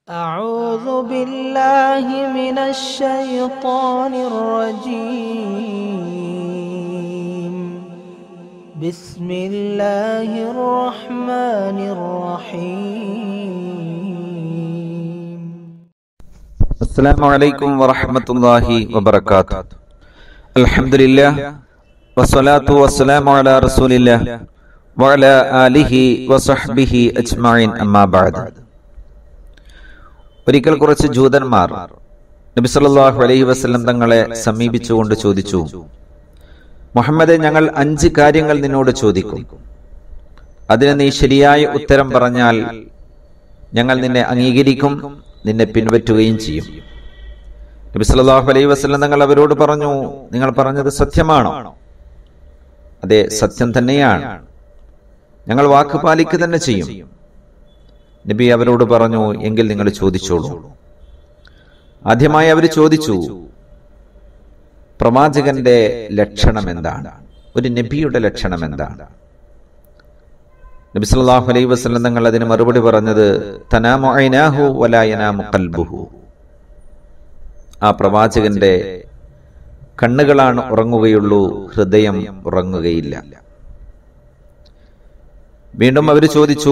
أعوذ بالله من الشيطان الرجيم بسم الله الرحمن الرحيم السلام عليكم ورحمة الله وبركاته الحمد لله والصلاة والسلام على رسول الله وعلى آله وصحبه أجمعين أما بعد ഒരിക്കൽ കുറച്ച് ജൂതന്മാർ നബി സല്ലല്ലാഹു അലൈഹി വസല്ലം തങ്ങളെ സമീപിച്ചുകൊണ്ട് ചോദിച്ചു മുഹമ്മദെ ഞങ്ങൾ അഞ്ച് കാര്യങ്ങൾ നിന്നോട് ചോദിക്കും അതിന് നീ ശരിയായ ഉത്തരം പറഞ്ഞാൽ ഞങ്ങൾ നിന്നെ അംഗീകരിക്കും നിന്നെ പിൻപറ്റുകയും ചെയ്യും നബി സല്ലല്ലാഹു അലൈഹി വസല്ലം തങ്ങൾ അവരോട് പറഞ്ഞു നിങ്ങൾ പറഞ്ഞത് സത്യമാണോ അതെ സത്യം തന്നെയാണ് ഞങ്ങൾ വാക്ക് പാലിക്കുക തന്നെ ചെയ്യും നബി അവരോട് പറഞ്ഞു എങ്കിൽ നിങ്ങൾ ചോദിച്ചോളൂ ആദ്യമായി അവർ ചോദിച്ചു പ്രവാചകന്റെ ലക്ഷണം എന്താണ് ഒരു നബിയുടെ ലക്ഷണം എന്താണ് നബി സല്ലല്ലാഹു അലൈഹി വസല്ലം തങ്ങൾ അതിന് മറുപടി പറഞ്ഞത് തനാമു ഐനാഹു വലാ യനാമു ഖൽബുഹു ആ പ്രവാചകന്റെ കണ്ണുകളാണ് ഉറങ്ങുകയുള്ളൂ ഹൃദയം ഉറങ്ങുകയില്ല വീണ്ടും അവർ ചോദിച്ചു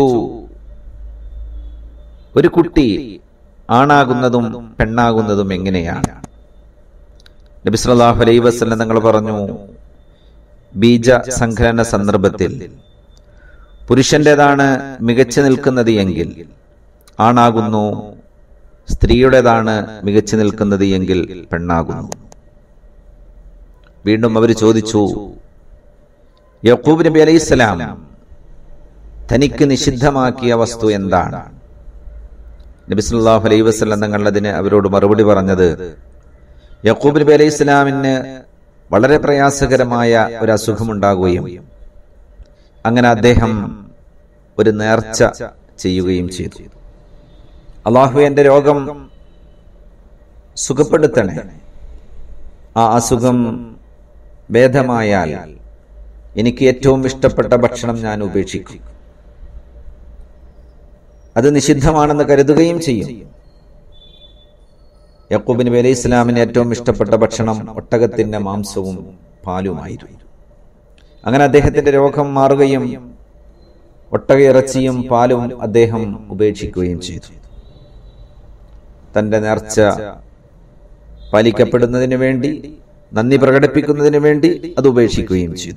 ഒരു കുട്ടി ആണാകുന്നതും പെണ്ണാകുന്നതും എങ്ങനെയാണ് നബി സല്ലല്ലാഹു അലൈഹി വസല്ലം തങ്ങൾ പറഞ്ഞു ബീജ സംഘലന സന്ദർഭത്തിൽ പുരുഷന്റേതാണ് മികച്ചു നിൽക്കുന്നത് എങ്കിൽ ആണാകുന്നു സ്ത്രീയുടേതാണ് മികച്ചു നിൽക്കുന്നത് എങ്കിൽ പെണ്ണാകുന്നു വീണ്ടും അവർ ചോദിച്ചു യക്കൂബ് നബി അലൈഹിസ്സലാം തനിക്ക് നിഷിദ്ധമാക്കിയ വസ്തു എന്താണ് നബി സല്ലല്ലാഹു അലൈഹി വസല്ലം തങ്ങൾ അതിന് അവരോട് മറുപടി പറഞ്ഞത് യക്കൂബ് നബി അലൈഹി ഇസ്ലാമിന് വളരെ പ്രയാസകരമായ ഒരു അസുഖമുണ്ടാകുകയും അങ്ങനെ അദ്ദേഹം ഒരു നേർച്ച ചെയ്യുകയും ചെയ്തു അള്ളാഹു എന്റെ രോഗം സുഖപ്പെടുത്തണേ ആ അസുഖം ഭേദമായാൽ എനിക്ക് ഏറ്റവും ഇഷ്ടപ്പെട്ട ഭക്ഷണം ഞാൻ ഉപേക്ഷിക്കും അത് നിഷിദ്ധമാണെന്ന് കരുതുകയും ചെയ്യും യക്കൂബ് നബി അലൈഹി ഇസ്ലാമിന് ഏറ്റവും ഇഷ്ടപ്പെട്ട ഭക്ഷണം ഒട്ടകത്തിന്റെ മാംസവും പാലുമായിരുന്നു അങ്ങനെ അദ്ദേഹത്തിന്റെ രോഗം മാറുകയും ഒട്ടക ഇറച്ചിയും പാലും അദ്ദേഹം ഉപേക്ഷിക്കുകയും ചെയ്തു തന്റെ നേർച്ച പാലിക്കപ്പെടുന്നതിന് വേണ്ടി നന്ദി പ്രകടിപ്പിക്കുന്നതിന് വേണ്ടി അത് ഉപേക്ഷിക്കുകയും ചെയ്തു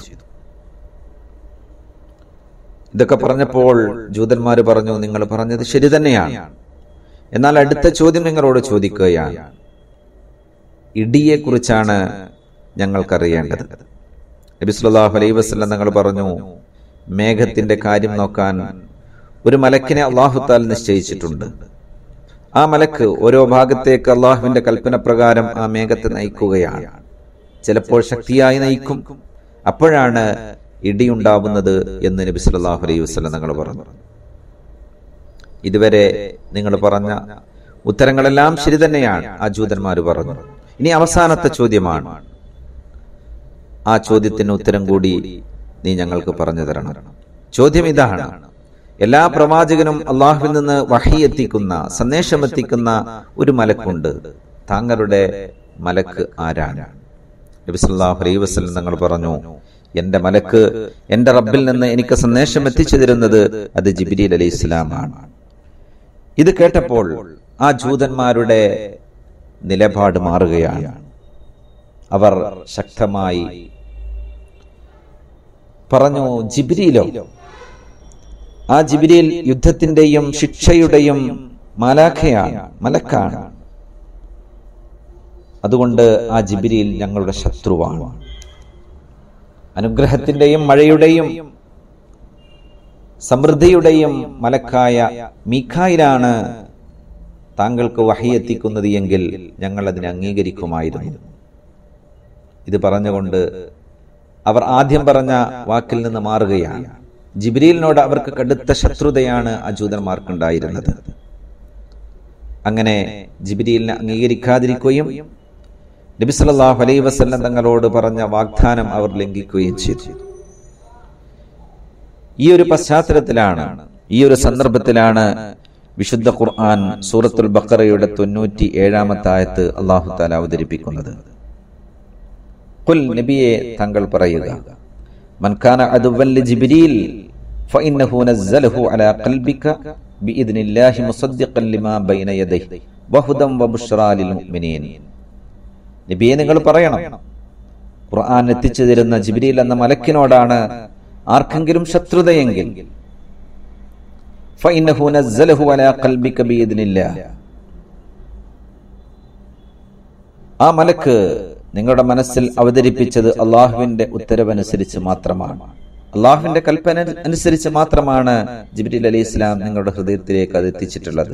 ഇതൊക്കെ പറഞ്ഞപ്പോൾ ജൂതന്മാർ പറഞ്ഞു നിങ്ങൾ പറഞ്ഞത് ശരി തന്നെയാണ് എന്നാൽ അടുത്ത ചോദ്യം നിങ്ങളോട് ചോദിക്കുകയാണ് ഇടിയെ കുറിച്ചാണ് ഞങ്ങൾക്കറിയേണ്ടത് നബി സല്ലല്ലാഹു അലൈഹി വസല്ലം തങ്ങൾ പറഞ്ഞു മേഘത്തിന്റെ കാര്യം നോക്കാൻ ഒരു മലക്കിനെ അള്ളാഹുത്താൽ നിശ്ചയിച്ചിട്ടുണ്ട് ആ മലക്ക് ഓരോ ഭാഗത്തേക്ക് അള്ളാഹുവിന്റെ കൽപ്പന പ്രകാരം ആ മേഘത്തെ നയിക്കുകയാണ് ചിലപ്പോൾ ശക്തിയായി നയിക്കും അപ്പോഴാണ് ഇടിയുണ്ടാവുന്നത് എന്ന് നബി സല്ലല്ലാഹു അലൈഹി വസല്ലം തങ്ങൾ പറഞ്ഞു ഇതുവരെ നിങ്ങൾ പറഞ്ഞ ഉത്തരങ്ങളെല്ലാം ശരി തന്നെയാണ് ആ ജൂതന്മാർ പറഞ്ഞു ഇനി അവസാനത്തെ ചോദ്യമാണ് ആ ചോദ്യത്തിന് ഉത്തരം കൂടി നീ ഞങ്ങൾക്ക് പറഞ്ഞു തരണം ചോദ്യം ഇതാണ് എല്ലാ പ്രവാചകനും അള്ളാഹുവിൽ നിന്ന് വഹി എത്തിക്കുന്ന സന്ദേശം എത്തിക്കുന്ന ഒരു മലക്കുണ്ട് താങ്കളുടെ മലക്ക് ആരാണ് നബി സല്ലല്ലാഹു അലൈഹി വസല്ലം തങ്ങൾ പറഞ്ഞു എന്റെ മലക്ക് എന്റെ റബ്ബിൽ നിന്ന് എനിക്ക് സന്ദേശം എത്തിച്ചു തരുന്നത് അത് ജിബിരിൽ അലൈഹി ഇസ്ലാമാണ് ഇത് കേട്ടപ്പോൾ ആ ജൂതന്മാരുടെ നിലപാട് മാറുകയാണ് അവർ ശക്തമായി പറഞ്ഞു ജിബിരിയിലോ ആ ജിബിരിയിൽ യുദ്ധത്തിന്റെയും ശിക്ഷയുടെയും മാലാഖയാണ് മലക്കാണ് അതുകൊണ്ട് ആ ജിബിരിയിൽ ഞങ്ങളുടെ ശത്രുവാണ് അനുഗ്രഹത്തിന്റെയും മഴയുടെയും സമൃദ്ധിയുടെയും മലക്കായ മീഖായിലാണ് താങ്കൾക്ക് വഹി എത്തിക്കുന്നത് എങ്കിൽ ഞങ്ങൾ അതിനെ അംഗീകരിക്കുമായിരുന്നു ഇത് പറഞ്ഞുകൊണ്ട് അവർ ആദ്യം പറഞ്ഞ വാക്കിൽ നിന്ന് മാറുകയാണ് ജിബ്രീലിനോട് അവർക്ക് കടുത്ത ശത്രുതയാണ് ആ ജൂതന്മാർക്കുണ്ടായിരുന്നത് അങ്ങനെ ജിബ്രീലിനെ അംഗീകരിക്കാതിരിക്കുകയും നബി സല്ലല്ലാഹു അലൈഹി വസല്ലം തങ്ങളോട് പറഞ്ഞ വാഗ്ദാനം അവർ ലംഘിക്കുകയും ചെയ്തു ഈ ഒരു പശ്ചാത്തലത്തിലാണ് ഈ ഒരു സന്ദർഭത്തിലാണ് വിശുദ്ധ ഖുർആൻ സൂറത്തുൽ ബക്കറയുടെ തൊണ്ണൂറ്റി ഏഴാമത്തെ ആയത്ത് അള്ളാഹു താല അവതരിപ്പിക്കുന്നത് കുൽ നബിയെ താങ്കൾ പറയുക മൻകാന അതുവല്ലി ജിബ്രീൽ فإنه نزله على قلبك بإذن الله مصدقا لما بين يديه وهدى وبشرى للمؤمنين നബിയെ നിങ്ങൾ പറയണം ഖുർആൻ എത്തിച്ചു തരുന്ന ജിബ്രീൽ എന്ന മലക്കിനോടാണ് ആർക്കെങ്കിലും ശത്രുതയെങ്കിൽ فإنه نزله على قلبك بإذن الله ആ മലക്ക് നിങ്ങളുടെ മനസ്സിൽ അവതരിപ്പിച്ചത് അള്ളാഹുവിന്റെ ഉത്തരവനുസരിച്ച് മാത്രമാണ് അള്ളാഹുവിന്റെ കൽപ്പന അനുസരിച്ച് മാത്രമാണ് ജിബ്രീൽ അലി ഇസ്ലാം നിങ്ങളുടെ ഹൃദയത്തിലേക്ക് അത് എത്തിച്ചിട്ടുള്ളത്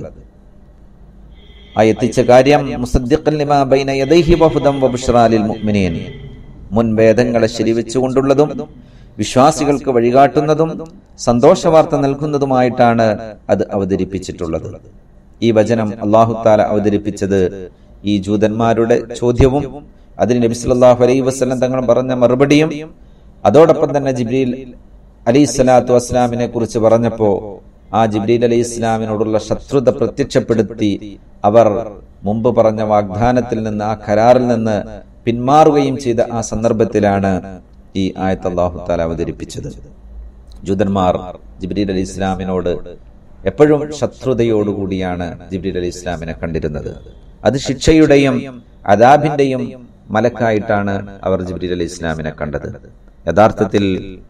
ആ എത്തിച്ച കാര്യം മുസദ്ദിഖൻ ലിമാ ബൈന യദൈഹി വഹുദം വബുശ്റാ ലിൽ മുഅ്മിനീൻ മുൻ വേദങ്ങളെ ശരിവെച്ചുകൊണ്ടുള്ളതും വിശ്വാസികൾക്ക് വഴികാട്ടുന്നതും സന്തോഷവാർത്ത നൽകുന്നതുമായിട്ടാണ് അത് അവതരിപ്പിച്ചിട്ടുള്ളത് ഈ വചനം അള്ളാഹുത്താല അവതരിപ്പിച്ചത് ഈ ജൂതന്മാരുടെ ചോദ്യവും അതിന് നബി സല്ലല്ലാഹു അലൈഹി വസല്ലം തങ്ങൾ പറഞ്ഞ മറുപടിയും അതോടൊപ്പം തന്നെ ജിബ്രീൽ അലൈഹി സ്വലാത്തു വസ്സലാമിനെ കുറിച്ച് പറഞ്ഞപ്പോ ആ ജിബ്രീൽ അലൈഹി ഇസ്ലാമിനോടുള്ള ശത്രുത പ്രത്യക്ഷപ്പെടുത്തി അവർ മുമ്പ് പറഞ്ഞ വാഗ്ദാനത്തിൽ നിന്ന് ആ കരാറിൽ നിന്ന് പിന്മാറുകയും ചെയ്ത ആ സന്ദർഭത്തിലാണ് ഈ ആയത്ത് അള്ളാഹു താല അവതരിപ്പിച്ചത് ജൂതന്മാർ ജിബ്രീൽ അലി ഇസ്ലാമിനോട് എപ്പോഴും ശത്രുതയോടുകൂടിയാണ് ജിബ്രീൽ അലി ഇസ്ലാമിനെ കണ്ടിരുന്നത് അത് ശിക്ഷയുടെയും അദാബിന്റെയും മലക്കായിട്ടാണ് അവർ ജിബ്രീൽ അലി ഇസ്ലാമിനെ കണ്ടത് യഥാർത്ഥത്തിൽ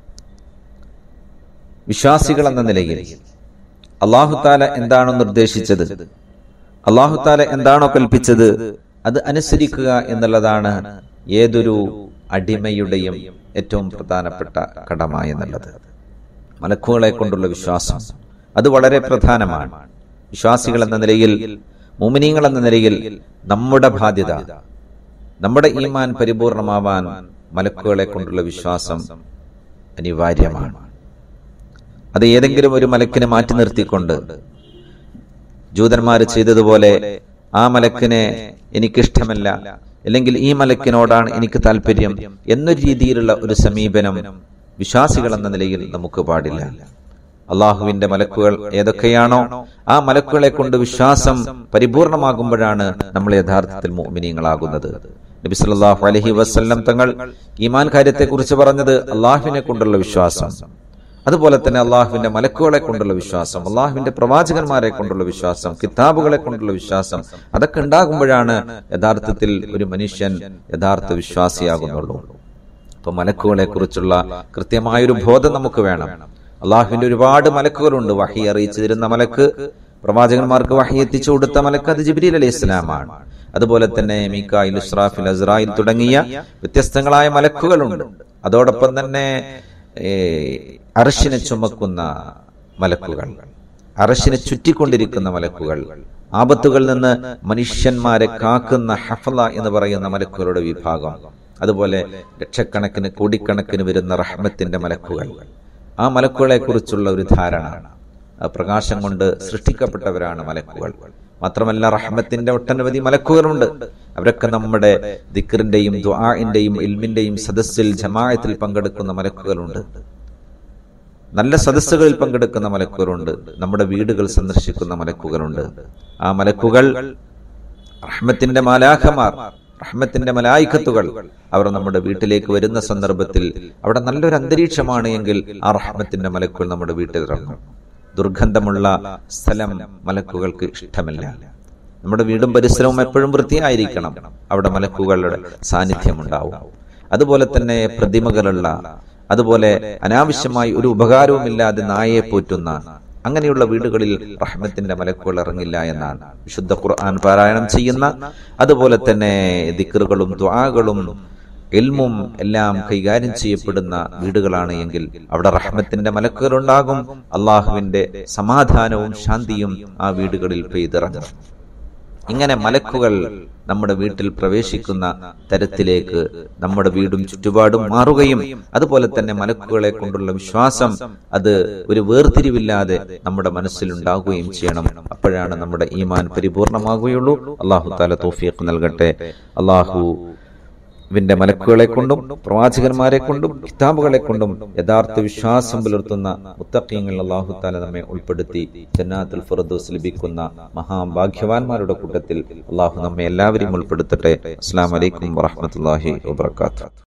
വിശ്വാസികൾ എന്ന നിലയിൽ അള്ളാഹുത്താല എന്താണോ നിർദ്ദേശിച്ചത് അള്ളാഹുത്താല എന്താണോ കൽപ്പിച്ചത് അത് അനുസരിക്കുക എന്നുള്ളതാണ് ഏതൊരു അടിമയുടെയും ഏറ്റവും പ്രധാനപ്പെട്ട കടമ എന്നുള്ളത് മലക്കുകളെ കൊണ്ടുള്ള വിശ്വാസം അത് വളരെ പ്രധാനമാണ് വിശ്വാസികൾ എന്ന നിലയിൽ മുമിനീങ്ങൾ എന്ന നിലയിൽ നമ്മുടെ ബാധ്യത നമ്മുടെ ഈമാൻ പരിപൂർണമാവാൻ മലക്കുകളെ കൊണ്ടുള്ള വിശ്വാസം അനിവാര്യമാണ് അത് ഏതെങ്കിലും ഒരു മലക്കിനെ മാറ്റി നിർത്തിക്കൊണ്ട് ജൂതന്മാർ ചെയ്തതുപോലെ ആ മലക്കിനെ എനിക്കിഷ്ടമല്ല അല്ലെങ്കിൽ ഈ മലക്കിനോടാണ് എനിക്ക് താല്പര്യം എന്നൊരു രീതിയിലുള്ള ഒരു സമീപനം വിശ്വാസികൾ എന്ന നിലയിൽ നമുക്ക് പാടില്ല അള്ളാഹുവിന്റെ മലക്കുകൾ ഏതൊക്കെയാണോ ആ മലക്കുകളെ കൊണ്ട് വിശ്വാസം പരിപൂർണമാകുമ്പോഴാണ് നമ്മൾ യഥാർത്ഥത്തിൽ മോമിനിയങ്ങളാകുന്നത് നബി സല്ലല്ലാഹു അലൈഹി വസല്ലം തങ്ങൾ ഈമാൻ കാര്യത്തെക്കുറിച്ച് പറഞ്ഞത് അള്ളാഹുവിനെ കൊണ്ടുള്ള വിശ്വാസം അതുപോലെ തന്നെ അള്ളാഹുവിന്റെ മലക്കുകളെ കൊണ്ടുള്ള വിശ്വാസം അള്ളാഹുവിന്റെ പ്രവാചകന്മാരെ കൊണ്ടുള്ള വിശ്വാസം കിതാബുകളെ കൊണ്ടുള്ള വിശ്വാസം അതൊക്കെ ഉണ്ടാകുമ്പോഴാണ് യഥാർത്ഥത്തിൽ ഒരു മനുഷ്യൻ യഥാർത്ഥ വിശ്വാസിയാകുന്നുള്ളൂ അപ്പൊ മലക്കുകളെ കുറിച്ചുള്ള കൃത്യമായൊരു ബോധം നമുക്ക് വേണം അള്ളാഹുവിന്റെ ഒരുപാട് മലക്കുകളുണ്ട് വഹി അറിയിച്ചു തരുന്ന മലക്ക് പ്രവാചകന്മാർക്ക് വഹി എത്തിച്ചു കൊടുത്ത മലക്ക് അത് ജിബ്രീൽ അലൈഹി ഇസ്ലാമാണ് അതുപോലെ തന്നെ മീക്കായിൽ ഇസ്രാഫിൽ അസ്രായിൽ തുടങ്ങിയ വ്യത്യസ്തങ്ങളായ മലക്കുകളുണ്ട് അതോടൊപ്പം തന്നെ അറശിനെ ചുമക്കുന്ന മലക്കുകൾ അറശിനെ ചുറ്റിക്കൊണ്ടിരിക്കുന്ന മലക്കുകൾ ആപത്തുകളിൽ നിന്ന് മനുഷ്യന്മാരെ കാക്കുന്ന ഹഫല എന്ന് പറയുന്ന മലക്കുകളുടെ വിഭാഗം അതുപോലെ ലക്ഷക്കണക്കിന് കോടിക്കണക്കിന് വരുന്ന റഹ്മത്തിന്റെ മലക്കുകൾ ആ മലക്കുകളെ കുറിച്ചുള്ള ഒരു ധാരണ പ്രകാശം കൊണ്ട് സൃഷ്ടിക്കപ്പെട്ടവരാണ് മലക്കുകൾ മാത്രമല്ല റഹ്മത്തിന്റെ ഒട്ടനവധി മലക്കുകളുണ്ട് അവരൊക്കെ നമ്മുടെ ദിക്കറിന്റെയും ദ്വാഇന്റെയും ഇൽമിന്റെയും സദസ്സിൽ ജമായത്തിൽ പങ്കെടുക്കുന്ന മലക്കുകളുണ്ട് നല്ല സദസ്സുകളിൽ പങ്കെടുക്കുന്ന മലക്കുകളുണ്ട് നമ്മുടെ വീടുകൾ സന്ദർശിക്കുന്ന മലക്കുകളുണ്ട് ആ മലക്കുകൾ റഹ്മത്തിന്റെ മാലാഖമാർ റഹ്മത്തിന്റെ മലായിക്കത്തുകൾ അവർ നമ്മുടെ വീട്ടിലേക്ക് വരുന്ന സന്ദർഭത്തിൽ അവിടെ നല്ലൊരു അന്തരീക്ഷമാണ് എങ്കിൽ ആ റഹ്മത്തിന്റെ മലക്കുകൾ നമ്മുടെ വീട്ടിൽ ഇറങ്ങും ദുർഗന്ധമുള്ള സ്ഥലം മലക്കുകൾക്ക് ഇഷ്ടമല്ല നമ്മുടെ വീടും പരിസരവും എപ്പോഴും വൃത്തിയായിരിക്കണം അവിടെ മലക്കുകളുടെ സാന്നിധ്യം ഉണ്ടാവും അതുപോലെ തന്നെ പ്രതിമകളുള്ള അതുപോലെ അനാവശ്യമായി ഒരു ഉപകാരവുമില്ലാതെ നായയെ പോറ്റുന്ന അങ്ങനെയുള്ള വീടുകളിൽ റഹ്മത്തിന്റെ മലക്കുകൾ ഇറങ്ങില്ല എന്നാണ് വിശുദ്ധ ഖുർആൻ പാരായണം ചെയ്യുന്ന അതുപോലെ തന്നെ ദിക്കറുകളും ദ്വാകളും എൽമും എല്ലാം കൈകാര്യം ചെയ്യപ്പെടുന്ന വീടുകളാണ് എങ്കിൽ അവിടെ റഹ്മത്തിന്റെ മലക്കുകൾ ഉണ്ടാകും അള്ളാഹുവിന്റെ സമാധാനവും ശാന്തിയും ആ വീടുകളിൽ പെയ്തിറങ്ങും ഇങ്ങനെ മലക്കുകൾ നമ്മുടെ വീട്ടിൽ പ്രവേശിക്കുന്ന തരത്തിലേക്ക് നമ്മുടെ വീടും ചുറ്റുപാടും മാറുകയും അതുപോലെ തന്നെ മലക്കുകളെ കൊണ്ടുള്ള വിശ്വാസം അത് ഒരു വേർതിരിവില്ലാതെ നമ്മുടെ മനസ്സിൽ ഉണ്ടാകുകയും ചെയ്യണം അപ്പോഴാണ് നമ്മുടെ ഈമാൻ പരിപൂർണമാകുകയുള്ളൂ അള്ളാഹു താല തോഫിയക്ക് നൽകട്ടെ അള്ളാഹു വിന്റെ മലക്കുകളെ കൊണ്ടും പ്രവാചകന്മാരെ കൊണ്ടും കിതാബുകളെ കൊണ്ടും യഥാർത്ഥ വിശ്വാസം പുലർത്തുന്ന മുത്തഖീങ്ങൾ അള്ളാഹു താല നമ്മെ ഉൾപ്പെടുത്തി ജന്നാത്തുൽ ഫിറദോസ് ലഭിക്കുന്ന മഹാഭാഗ്യവാന്മാരുടെ കൂട്ടത്തിൽ അള്ളാഹു നമ്മെ എല്ലാവരെയും ഉൾപ്പെടുത്തട്ടെ അസ്സാം വലൈക്കും വറഹമത്തല്ലാഹി വാത്തു